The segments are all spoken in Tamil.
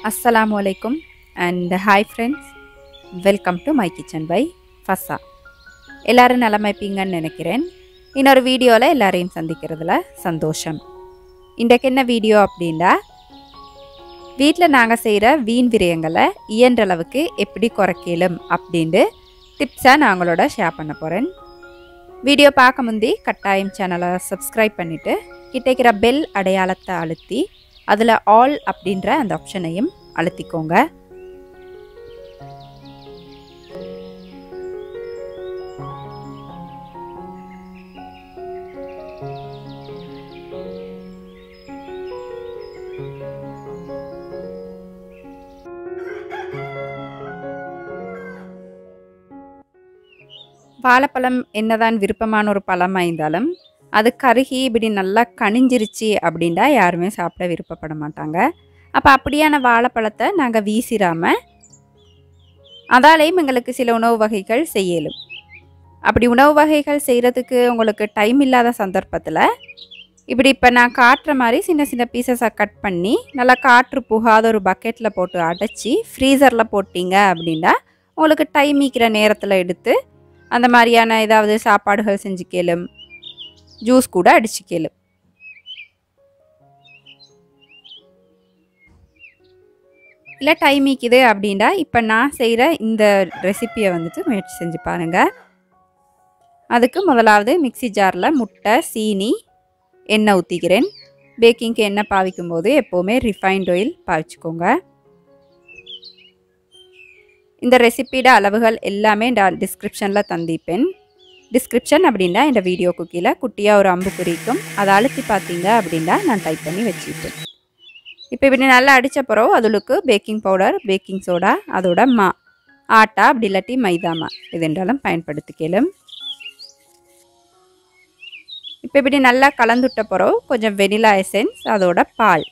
அஸ்ஸலாமு அலைக்கும் and hi friends welcome to my kitchen by Fazza எல்லோரும் நலமைப்பீங்கன்னு நினைக்கிறேன் இன்னொரு வீடியோவில் எல்லாரையும் சந்திக்கிறதுல சந்தோஷம் இன்றைக்கு என்ன வீடியோ அப்படின்னா வீட்டில் நாங்கள் செய்கிற வீண் விரயங்களை இயன்ற அளவுக்கு எப்படி குறைக்கலும் அப்படின்ட்டு டிப்ஸாக நான் உங்களோட ஷேர் பண்ண போகிறேன் வீடியோ பார்க்க முந்தி கட்டாயம் சேனலை சப்ஸ்கிரைப் பண்ணிவிட்டு கிட்டேக்கிற பெல் அடையாளத்தை அழுத்தி அதில் ஆல் அப்படின்ற அந்த ஆப்ஷனையும் அழுத்திக்கோங்க வாழைப்பழம் என்னதான் விருப்பமான ஒரு பழமாக இருந்தாலும் அது கருகி இப்படி நல்லா கனிஞ்சிருச்சு அப்படின்டா யாருமே சாப்பிட விருப்பப்பட மாட்டாங்க அப்போ அப்படியான வாழைப்பழத்தை நாங்கள் வீசிடாமல் அதாலேயும் எங்களுக்கு சில உணவு வகைகள் செய்யலும் அப்படி உணவு வகைகள் செய்கிறதுக்கு உங்களுக்கு டைம் இல்லாத சந்தர்ப்பத்தில் இப்படி இப்போ நான் காட்டுற மாதிரி சின்ன சின்ன பீசஸை கட் பண்ணி நல்லா காற்று புகாத ஒரு பக்கெட்டில் போட்டு அடைச்சி ஃப்ரீசரில் போட்டிங்க அப்படின்னா உங்களுக்கு டைம் ஈக்கிற நேரத்தில் எடுத்து அந்த மாதிரியான ஏதாவது சாப்பாடுகள் செஞ்சு கேளும் ஜூஸ் கூட அடிச்சு கேளும் இல்லை டைம் ஈக்குது அப்படின்னா இப்போ நான் செய்கிற இந்த ரெசிப்பியை வந்துட்டு முயற்சி செஞ்சு பாருங்கள் அதுக்கு முதலாவது மிக்சி ஜாரில் முட்டை சீனி எண்ணெய் ஊற்றிக்கிறேன் பேக்கிங்க்கு எண்ணெய் பாவிக்கும் போது எப்போவுமே ரிஃபைண்ட் ஆயில் பாவிச்சுக்கோங்க இந்த ரெசிப்பியோட அளவுகள் எல்லாமே நான் டிஸ்கிரிப்ஷனில் தந்திப்பேன் டிஸ்கிரிப்ஷன் அப்படின்னா இந்த வீடியோக்கு கீழே குட்டியாக ஒரு அம்பு குறிக்கும் அதை அழுத்தி பார்த்தீங்க அப்படின்னா நான் டைப் பண்ணி வச்சுப்பேன் இப்போ இப்படி நல்லா அடித்த பிறகு அதுக்கு பேக்கிங் பவுடர் பேக்கிங் சோடா அதோட மா ஆட்டா அப்படி இல்லாட்டி மைதாமா இது என்றாலும் பயன்படுத்திக்கலும் இப்போ இப்படி நல்லா கலந்துட்ட பிறகு கொஞ்சம் வெனிலா எசன்ஸ் அதோட பால்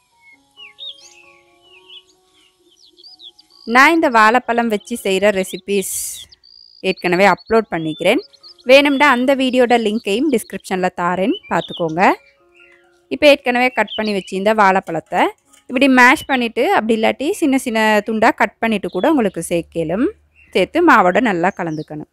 நான் இந்த வாழைப்பழம் வச்சு செய்கிற ரெசிபீஸ் ஏற்கனவே அப்லோட் பண்ணிக்கிறேன் வேணும்னா அந்த வீடியோட லிங்க்கையும் டிஸ்கிரிப்ஷனில் தாரேன் பார்த்துக்கோங்க இப்போ ஏற்கனவே கட் பண்ணி வச்சிருந்த வாழைப்பழத்தை இப்படி மேஷ் பண்ணிவிட்டு அப்படி இல்லாட்டி சின்ன சின்ன துண்டாக கட் பண்ணிவிட்டு கூட உங்களுக்கு சேர்க்கலும் சேர்த்து மாவோட நல்லா கலந்துக்கணும்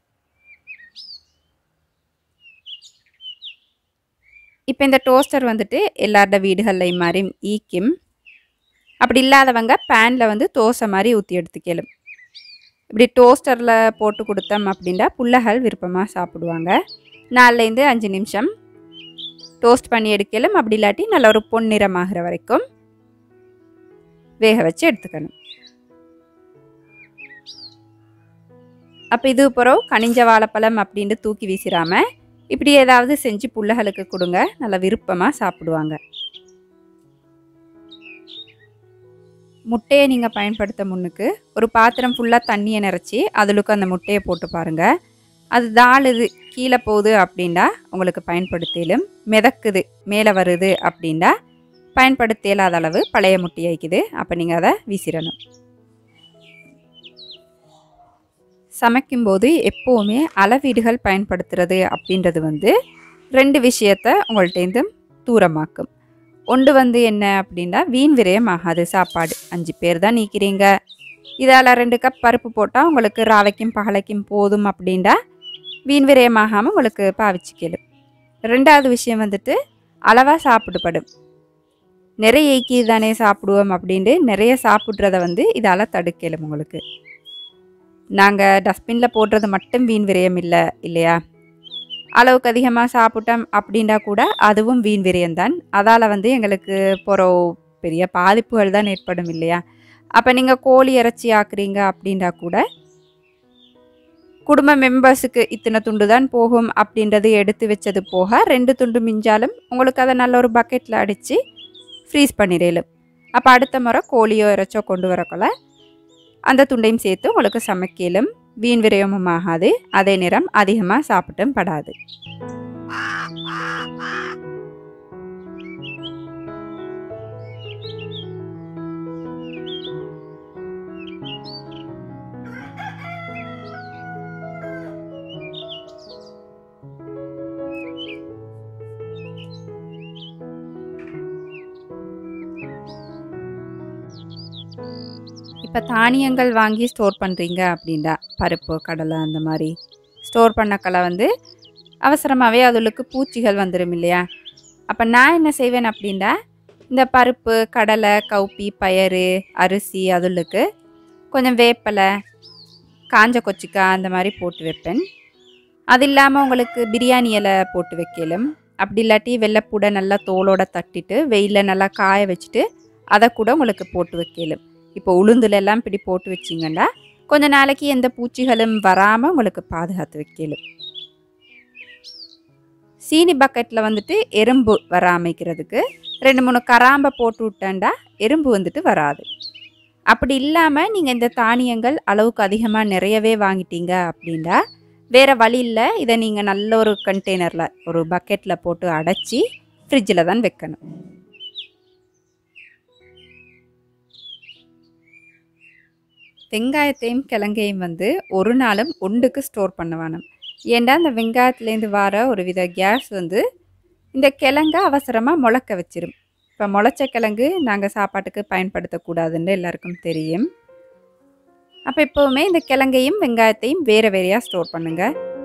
இப்போ இந்த டோஸ்டர் வந்துட்டு எல்லாரோட வீடுகள்லையும் மாதிரி ஈக்கும் அப்படி இல்லாதவங்க பேனில் வந்து தோசை மாதிரி ஊற்றி எடுத்துக்கலும் இப்படி டோஸ்டரில் போட்டு கொடுத்தோம் அப்படின்னா புள்ளைகள் விருப்பமாக சாப்பிடுவாங்க நாலுலேருந்து அஞ்சு நிமிஷம் டோஸ்ட் பண்ணி எடுக்கலும் அப்படி இல்லாட்டி நல்ல ஒரு பொன்னிறமாகிற வரைக்கும் வேக வச்சு எடுத்துக்கணும் அப்போ இது பிறகு கனிஞ்ச வாழைப்பழம் அப்படின்ட்டு தூக்கி வீசிடாமல் இப்படி ஏதாவது செஞ்சு புள்ளைகளுக்கு கொடுங்க நல்லா விருப்பமாக சாப்பிடுவாங்க முட்டையை நீங்கள் பயன்படுத்த முன்னுக்கு ஒரு பாத்திரம் ஃபுல்லாக தண்ணியை நிறச்சி அதுலுக்கு அந்த முட்டையை போட்டு பாருங்கள் அது தாளுது கீழே போகுது அப்படின்னா உங்களுக்கு பயன்படுத்தலும் மிதக்குது மேலே வருது அப்படின்னா பயன்படுத்த இயலாத அளவு பழைய முட்டை ஆயிக்குது அப்போ நீங்கள் அதை வீசிடணும் சமைக்கும்போது எப்போவுமே அளவீடுகள் பயன்படுத்துறது அப்படின்றது வந்து ரெண்டு விஷயத்த உங்கள்கிட்டேருந்து தூரமாக்கும் ஒன்று வந்து என்ன அப்படின்னா வீண் விரயம் ஆகாது சாப்பாடு அஞ்சு பேர் தான் நீக்கிறீங்க இதால் ரெண்டு கப் பருப்பு போட்டால் உங்களுக்கு ராவைக்கும் பகலைக்கும் போதும் அப்படின்டா வீண் விரயமாகாமல் உங்களுக்கு பாவிச்சிக்கலும் ரெண்டாவது விஷயம் வந்துட்டு அளவாக சாப்பிடுபடும் நிறைய ஈக்கி தானே சாப்பிடுவோம் அப்படின்ட்டு நிறைய சாப்பிட்றத வந்து இதால் தடுக்கலும் உங்களுக்கு நாங்கள் டஸ்ட்பினில் போடுறது மட்டும் வீண் விரயம் இல்லை இல்லையா அளவுக்கு அதிகமாக சாப்பிட்டோம் அப்படின்னா கூட அதுவும் வீண் விரயம்தான் அதால் வந்து எங்களுக்கு போகிற பெரிய பாதிப்புகள் தான் ஏற்படும் இல்லையா அப்போ நீங்கள் கோழி இறைச்சி ஆக்குறீங்க அப்படின்னா கூட குடும்ப மெம்பர்ஸுக்கு இத்தனை துண்டு தான் போகும் அப்படின்றது எடுத்து வச்சது போக ரெண்டு துண்டு மிஞ்சாலும் உங்களுக்கு அதை நல்ல ஒரு பக்கெட்டில் அடித்து ஃப்ரீஸ் பண்ணிடலும் அப்போ அடுத்த முறை கோழியோ இறைச்சோ கொண்டு வரக்குள்ள அந்த துண்டையும் சேர்த்து உங்களுக்கு சமைக்கலும் வீண் விரயமும் ஆகாது அதே நேரம் அதிகமாக சாப்பிட்டும் படாது இப்போ தானியங்கள் வாங்கி ஸ்டோர் பண்ணுறீங்க அப்படின்னா பருப்பு கடலை அந்த மாதிரி ஸ்டோர் பண்ணக்கலை வந்து அவசரமாகவே அதுகளுக்கு பூச்சிகள் வந்துடும் இல்லையா அப்போ நான் என்ன செய்வேன் அப்படின்னா இந்த பருப்பு கடலை கவுப்பி பயறு அரிசி அதுகளுக்கு கொஞ்சம் வேப்பலை காஞ்ச கொச்சிக்காய் அந்த மாதிரி போட்டு வைப்பேன் அது இல்லாமல் உங்களுக்கு பிரியாணி இலை போட்டு வைக்கலும் அப்படி இல்லாட்டி வெள்ளைப்பூடை நல்லா தோலோட தட்டிட்டு வெயிலில் நல்லா காய வச்சுட்டு அதை கூட உங்களுக்கு போட்டு வைக்கலும் இப்போ உளுந்துல எல்லாம் இப்படி போட்டு வச்சிங்கன்னா கொஞ்ச நாளைக்கு எந்த பூச்சிகளும் வராமல் உங்களுக்கு பாதுகாத்து வைக்கலும் சீனி பக்கெட்டில் வந்துட்டு எறும்பு வராமைக்கிறதுக்கு ரெண்டு மூணு கராம்பை போட்டு விட்டேன்டா எறும்பு வந்துட்டு வராது அப்படி இல்லாமல் நீங்கள் இந்த தானியங்கள் அளவுக்கு அதிகமாக நிறையவே வாங்கிட்டீங்க அப்படின்னா வேறு வழி இல்லை இதை நீங்கள் நல்ல ஒரு கண்டெய்னரில் ஒரு பக்கெட்டில் போட்டு அடைச்சி ஃப்ரிட்ஜில் தான் வைக்கணும் வெங்காயத்தையும் கிழங்கையும் வந்து ஒரு நாளும் ஒன்றுக்கு ஸ்டோர் பண்ணுவானும் ஏண்டா இந்த வெங்காயத்துலேருந்து வர ஒரு வித கேஸ் வந்து இந்த கிழங்க அவசரமாக முளைக்க வச்சிரும் இப்போ முளைச்ச கிழங்கு நாங்கள் சாப்பாட்டுக்கு பயன்படுத்தக்கூடாதுன்னு எல்லாருக்கும் தெரியும் அப்போ எப்போவுமே இந்த கிழங்கையும் வெங்காயத்தையும் வேறு வேறையாக ஸ்டோர் பண்ணுங்க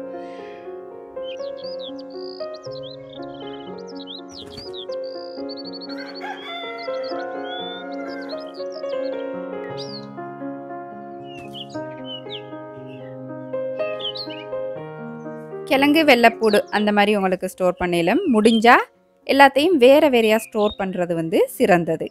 கிழங்கு வெள்ளைப்பூடு அந்த மாதிரி உங்களுக்கு ஸ்டோர் பண்ணிடலாம் முடிஞ்சா எல்லாத்தையும் வேறு வேறையாக ஸ்டோர் பண்ணுறது வந்து சிறந்தது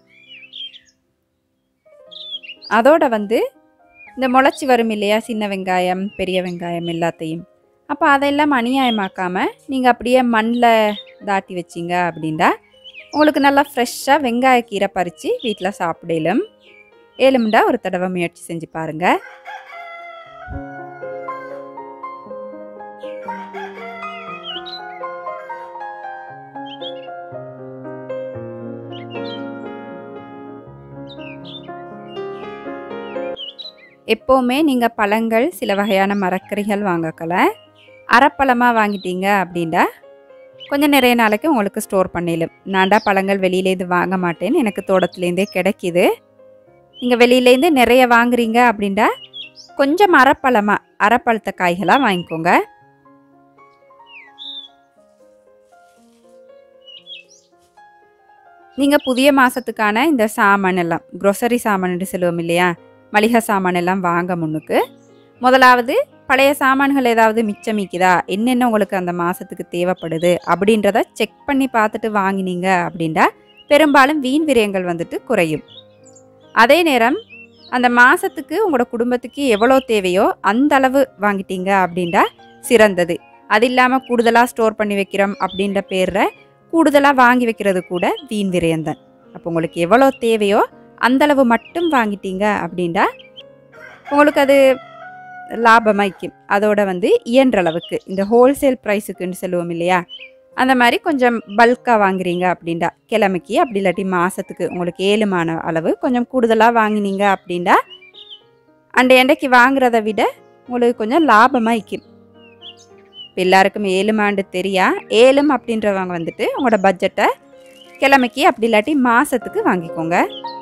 அதோட வந்து இந்த முளைச்சி வரும் இல்லையா சின்ன வெங்காயம் பெரிய வெங்காயம் எல்லாத்தையும் அப்போ அதெல்லாம் அநியாயமாக்காமல் நீங்கள் அப்படியே மண்ணில் தாட்டி வச்சிங்க அப்படின்னா உங்களுக்கு நல்லா ஃப்ரெஷ்ஷாக வெங்காய கீரை பறித்து வீட்டில் சாப்பிடலும் ஏழுமுண்டா ஒரு தடவை முயற்சி செஞ்சு பாருங்கள் எப்போவுமே நீங்கள் பழங்கள் சில வகையான மரக்கறிகள் வாங்கக்கல அரைப்பழமாக வாங்கிட்டீங்க அப்படின்னா கொஞ்சம் நிறைய நாளைக்கு உங்களுக்கு ஸ்டோர் பண்ணிடும் நான்டா பழங்கள் வெளியிலேருந்து வாங்க மாட்டேன்னு எனக்கு தோட்டத்துலேருந்தே கிடைக்கிது நீங்கள் வெளியிலேருந்து நிறைய வாங்குறீங்க அப்படின்னா கொஞ்சம் அரைப்பழமாக அரைப்பழத்த காய்களாக வாங்கிக்கோங்க நீங்கள் புதிய மாதத்துக்கான இந்த சாமான் எல்லாம் க்ரோசரி சாமான் சொல்லுவோம் இல்லையா மளிகை சாமான் எல்லாம் வாங்க முன்னுக்கு முதலாவது பழைய சாமான்கள் ஏதாவது மிச்சமிக்குதா என்னென்ன உங்களுக்கு அந்த மாதத்துக்கு தேவைப்படுது அப்படின்றத செக் பண்ணி பார்த்துட்டு வாங்கினீங்க அப்படின்னா பெரும்பாலும் வீண் விரயங்கள் வந்துட்டு குறையும் அதே நேரம் அந்த மாதத்துக்கு உங்களோட குடும்பத்துக்கு எவ்வளோ தேவையோ அந்த அளவு வாங்கிட்டீங்க அப்படின்னா சிறந்தது அது இல்லாமல் கூடுதலாக ஸ்டோர் பண்ணி வைக்கிறோம் அப்படின்ற பேரில் கூடுதலாக வாங்கி வைக்கிறது கூட வீண் விரயம்தான் அப்போ உங்களுக்கு எவ்வளோ தேவையோ அந்தளவு மட்டும் வாங்கிட்டீங்க அப்படின்னா உங்களுக்கு அது லாபமாய்க்கும் அதோட வந்து இயன்ற அளவுக்கு இந்த ஹோல்சேல் ப்ரைஸுக்குன்னு சொல்லுவோம் இல்லையா அந்த மாதிரி கொஞ்சம் பல்காக வாங்குறீங்க அப்படின்டா கிழமைக்கு அப்படி இல்லாட்டி மாதத்துக்கு உங்களுக்கு ஏழுமான அளவு கொஞ்சம் கூடுதலாக வாங்கினீங்க அப்படின்டா அந்த எண்டைக்கு வாங்குறத விட உங்களுக்கு கொஞ்சம் லாபமாய்க்கும் இப்போ எல்லாருக்கும் ஏழுமாண்டு தெரியா ஏழும் அப்படின்றவங்க வந்துட்டு உங்களோட பட்ஜெட்டை கிழமைக்கு அப்படி இல்லாட்டி மாதத்துக்கு வாங்கிக்கோங்க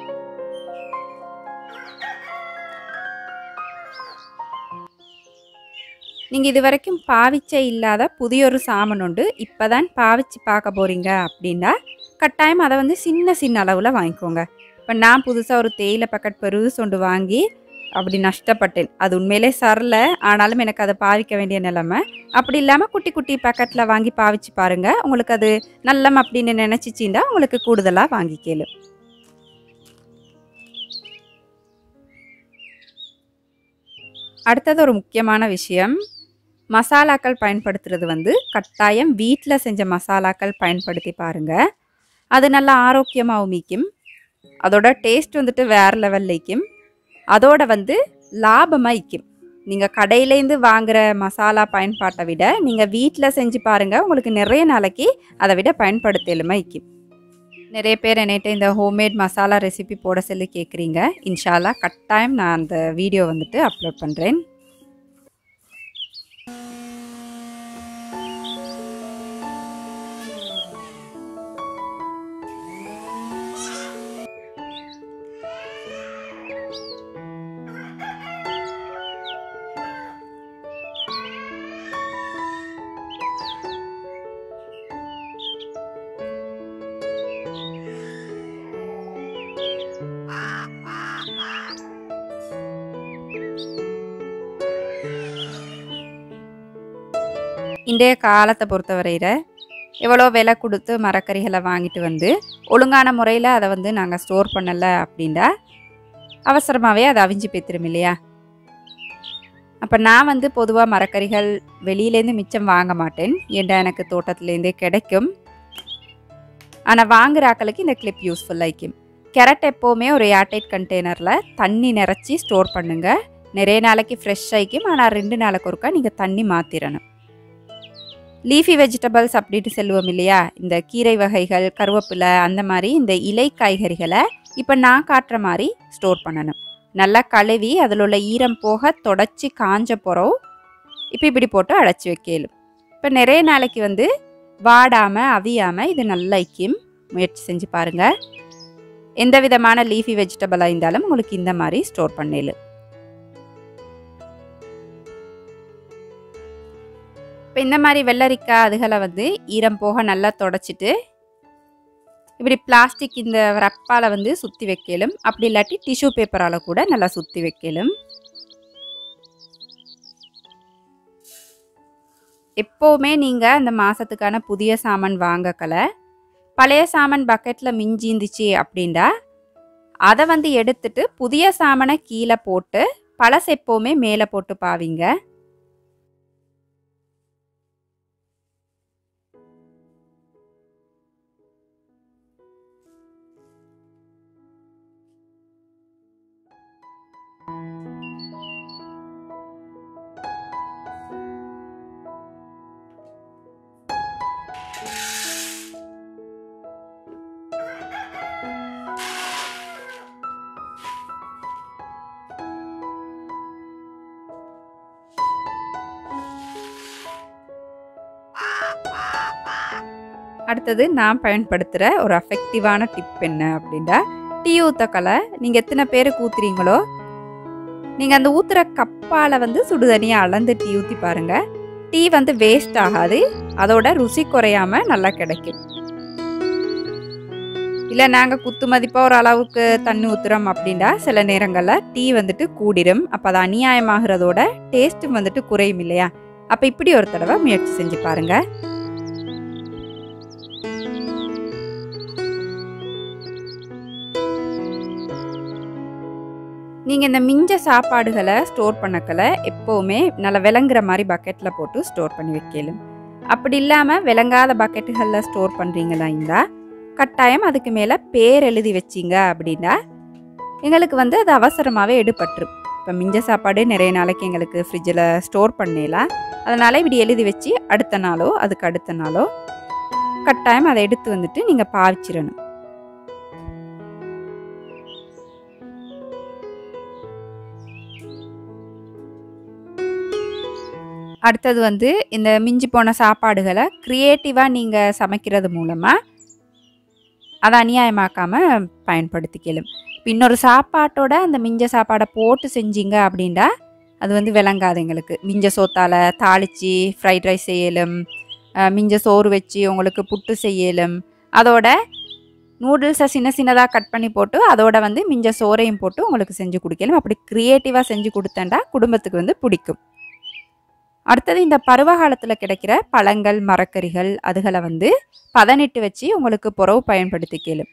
நீங்கள் இது வரைக்கும் பாவிச்சே இல்லாத புதிய ஒரு சாமான் உண்டு இப்போ தான் பாவிச்சு பார்க்க போகிறீங்க அப்படின்னா கட்டாயம் அதை வந்து சின்ன சின்ன அளவில் வாங்கிக்கோங்க இப்போ நான் புதுசாக ஒரு தேயிலை பக்கெட் பெருசு ஒன்று வாங்கி அப்படி நஷ்டப்பட்டேன் அது உண்மையிலே சரல ஆனாலும் எனக்கு அதை பாவிக்க வேண்டிய நிலைமை அப்படி இல்லாமல் குட்டி குட்டி பேக்கெட்டில் வாங்கி பாவிச்சு பாருங்கள் உங்களுக்கு அது நல்லம் அப்படின்னு நினச்சிச்சின்னா உங்களுக்கு கூடுதலாக வாங்கிக்கலும் அடுத்தது ஒரு முக்கியமான விஷயம் மசாலாக்கள் பயன்படுத்துறது வந்து கட்டாயம் வீட்டில் செஞ்ச மசாலாக்கள் பயன்படுத்தி பாருங்கள் அது நல்லா ஆரோக்கியமாகவும் மீக்கும் அதோட டேஸ்ட் வந்துட்டு வேறு லெவல்லைக்கும் அதோட வந்து லாபமாக இக்கும் நீங்கள் கடையிலேருந்து வாங்குற மசாலா பயன்பாட்டை விட நீங்கள் வீட்டில் செஞ்சு பாருங்கள் உங்களுக்கு நிறைய நாளைக்கு அதை விட பயன்படுத்தலுமா இக்கும் நிறைய பேர் என்னிட்ட இந்த ஹோம்மேட் மசாலா ரெசிபி போட சொல்லி கேட்குறீங்க இன்ஷால்லா கட்டாயம் நான் அந்த வீடியோ வந்துட்டு அப்லோட் பண்ணுறேன் இன்றைய காலத்தை பொறுத்தவரையில் எவ்வளோ விலை கொடுத்து மரக்கறிகளை வாங்கிட்டு வந்து ஒழுங்கான முறையில் அதை வந்து நாங்கள் ஸ்டோர் பண்ணலை அப்படின்னா அவசரமாகவே அதை அவிஞ்சு பேத்துரும் இல்லையா அப்போ நான் வந்து பொதுவாக மரக்கறிகள் வெளியிலேருந்து மிச்சம் வாங்க மாட்டேன் ஏன்டா எனக்கு தோட்டத்துலேருந்தே கிடைக்கும் ஆனால் வாங்குற ஆக்களுக்கு இந்த கிளிப் யூஸ்ஃபுல் ஆயிக்கும் கேரட் எப்போவுமே ஒரு ஏர்டைட் கண்டெய்னரில் தண்ணி நிறச்சி ஸ்டோர் பண்ணுங்க நிறைய நாளைக்கு ஃப்ரெஷ் ஆகிக்கும் ஆனால் ரெண்டு நாளைக்கு ஒருக்கா நீங்கள் தண்ணி மாற்றிடணும் லீஃபி வெஜிடபிள்ஸ் அப்படின்ட்டு சொல்லுவோம் இல்லையா இந்த கீரை வகைகள் கருவேப்பிலை அந்த மாதிரி இந்த இலை காய்கறிகளை இப்போ நான் காட்டுற மாதிரி ஸ்டோர் பண்ணணும் நல்லா கழுவி அதில் உள்ள ஈரம் போக தொடச்சி காஞ்ச புறம் இப்போ இப்படி போட்டு அடைச்சி வைக்கலும் இப்போ நிறைய நாளைக்கு வந்து வாடாமல் அவியாமல் இது நல்லா ஐக்கியம் முயற்சி செஞ்சு பாருங்கள் எந்த விதமான லீஃபி வெஜிடபிளாக இருந்தாலும் உங்களுக்கு இந்த மாதிரி ஸ்டோர் பண்ணிடலும் இப்போ இந்த மாதிரி வெள்ளரிக்காய் அதுகளை வந்து ஈரம் போக நல்லா தொடச்சிட்டு இப்படி பிளாஸ்டிக் இந்த ரப்பால் வந்து சுற்றி வைக்கலும் அப்படி இல்லாட்டி டிஷ்யூ பேப்பரால் கூட நல்லா சுற்றி வைக்கலும் எப்போவுமே நீங்கள் அந்த மாதத்துக்கான புதிய சாமான் வாங்கக்கலை பழைய சாமான் பக்கெட்டில் மிஞ்சி இருந்துச்சு அப்படின்னா அதை வந்து எடுத்துட்டு புதிய சாமானை கீழே போட்டு பழசு எப்போவுமே மேலே போட்டு பாவிங்க அடுத்தது நான் பயன்படுத்துகிற ஒரு அஃபெக்டிவான டிப் என்ன அப்படின்னா டீ ஊற்றக்கலை நீங்கள் எத்தனை பேருக்கு ஊற்றுறீங்களோ நீங்கள் அந்த ஊற்றுற கப்பால் வந்து சுடுதண்ணியை அளந்து டீ ஊற்றி பாருங்கள் டீ வந்து வேஸ்ட் ஆகாது அதோட ருசி குறையாம நல்லா கிடைக்கும் இல்லை நாங்கள் குத்து மதிப்பாக ஒரு அளவுக்கு தண்ணி ஊற்றுறோம் அப்படின்னா சில நேரங்களில் டீ வந்துட்டு கூடிரும் அப்போ அது அநியாயமாகிறதோட டேஸ்ட்டும் வந்துட்டு குறையும் இல்லையா அப்போ இப்படி ஒரு தடவை முயற்சி செஞ்சு பாருங்கள் நீங்கள் இந்த மிஞ்ச சாப்பாடுகளை ஸ்டோர் பண்ணக்கல எப்போவுமே நல்லா விளங்குற மாதிரி பக்கெட்டில் போட்டு ஸ்டோர் பண்ணி வைக்கலும் அப்படி இல்லாமல் விளங்காத பக்கெட்டுகளில் ஸ்டோர் பண்ணுறீங்களா இருந்தால் கட்டாயம் அதுக்கு மேலே பேர் எழுதி வச்சிங்க அப்படின்னா எங்களுக்கு வந்து அது அவசரமாகவே எடுபட்டுரும் இப்போ மிஞ்ச சாப்பாடு நிறைய நாளைக்கு எங்களுக்கு ஃப்ரிட்ஜில் ஸ்டோர் பண்ணலாம் அதனால் இப்படி எழுதி வச்சு அடுத்த நாளோ அதுக்கு அடுத்த நாளோ கட்டாயம் அதை எடுத்து வந்துட்டு நீங்கள் பாவிச்சிடணும் அடுத்தது வந்து இந்த மிஞ்சி போன சாப்பாடுகளை க்ரியேட்டிவாக நீங்கள் சமைக்கிறது மூலமாக அதை அநியாயமாக்காமல் பயன்படுத்திக்கலும் இப்போ இன்னொரு சாப்பாட்டோட அந்த மிஞ்ச சாப்பாடை போட்டு செஞ்சீங்க அப்படின்னா அது வந்து விளங்காது எங்களுக்கு மிஞ்ச சோத்தால் தாளித்து ஃப்ரைட் ரைஸ் செய்யலும் அஹ், மிஞ்ச சோறு வச்சு உங்களுக்கு புட்டு செய்யலும் அதோட நூடுல்ஸை சின்ன சின்னதாக கட் பண்ணி போட்டு அதோட வந்து மிஞ்ச சோறையும் போட்டு உங்களுக்கு செஞ்சு கொடுக்கலாம் அப்படி க்ரியேட்டிவாக செஞ்சு கொடுத்தேன்டா குடும்பத்துக்கு வந்து பிடிக்கும் அடுத்தது இந்த பருவ காலத்தில் கிடைக்கிற பழங்கள் மரக்கறிகள் அதுகளை வந்து பதனிட்டு வச்சு உங்களுக்கு புறவு பயன்படுத்திக்கலும்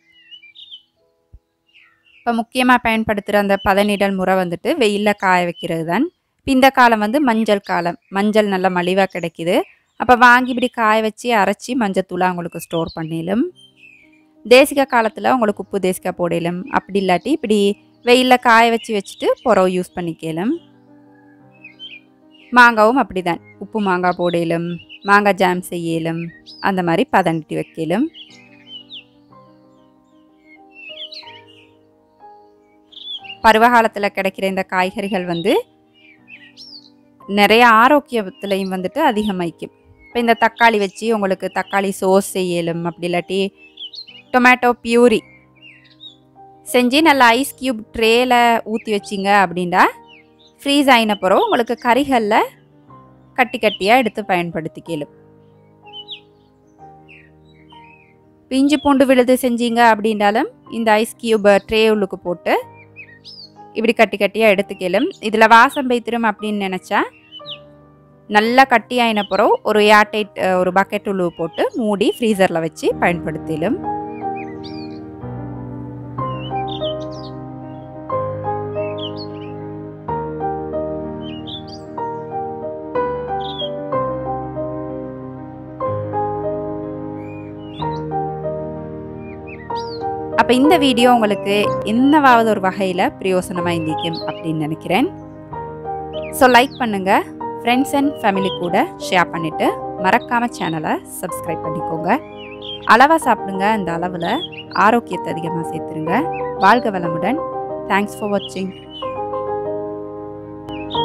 இப்போ முக்கியமாக பயன்படுத்துகிற அந்த பதனிடல் முறை வந்துட்டு வெயிலில் காய வைக்கிறது தான் இப்ப இந்த காலம் வந்து மஞ்சள் காலம் மஞ்சள் நல்ல மலிவாக கிடைக்குது அப்போ வாங்கி இப்படி காய வச்சு அரைச்சி மஞ்சத்தூளாக உங்களுக்கு ஸ்டோர் பண்ணிலும் தேசிக காலத்தில் உங்களுக்கு உப்பு தேசிக்காய் போடலும் அப்படி இல்லாட்டி இப்படி வெயிலில் காய வச்சு வச்சுட்டு புறவு யூஸ் பண்ணிக்கலும் மாங்காவும் அப்படிதான் உப்பு மாங்காய் போடலும் மாங்காய் ஜாம் செய்யலும் அந்த மாதிரி பதனிட்டு வைக்கலும் பருவகாலத்தில் கிடைக்கிற இந்த காய்கறிகள் வந்து நிறைய ஆரோக்கியத்துலையும் வந்துட்டு அதிகமாயிக்கும் இப்போ இந்த தக்காளி வச்சு உங்களுக்கு தக்காளி சோஸ் செய்யலும் அப்படி இல்லாட்டி டொமேட்டோ பியூரி செஞ்சு நல்லா ஐஸ் கியூப் ட்ரேல ஊற்றி வச்சிங்க அப்படின்னா ஃப்ரீஸ் ஆயின பிறகு உங்களுக்கு கறிகளில் கட்டி கட்டியாக எடுத்து பயன்படுத்திக்கலும் இஞ்சி பூண்டு விழுது செஞ்சீங்க அப்படின்னாலும் இந்த ஐஸ் கியூப் ட்ரே உள்ளுக்கு போட்டு இப்படி கட்டி கட்டியாக எடுத்துக்கலும் இதில் வாசம் பைத்திரும் அப்படின்னு நினச்சா நல்லா கட்டி ஆயின பிறகு ஒரு ஏர்டைட் ஒரு பக்கெட் உள்ள போட்டு மூடி ஃப்ரீசரில் வச்சு பயன்படுத்திலும் அப்போ இந்த வீடியோ உங்களுக்கு என்னவாவது ஒரு வகையில் பிரயோசனமாக இருந்திக்கும் அப்படின்னு நினைக்கிறேன் ஸோ லைக் பண்ணுங்கள் ஃப்ரெண்ட்ஸ் அண்ட் ஃபேமிலி கூட ஷேர் பண்ணிவிட்டு மறக்காமல் சேனலை சப்ஸ்கிரைப் பண்ணிக்கோங்க அளவாக சாப்பிடுங்க அந்த அளவில் ஆரோக்கியத்தை அதிகமாக சேர்த்துருங்க வாழ்க வளமுடன் தேங்க்ஸ் ஃபார் வாட்சிங்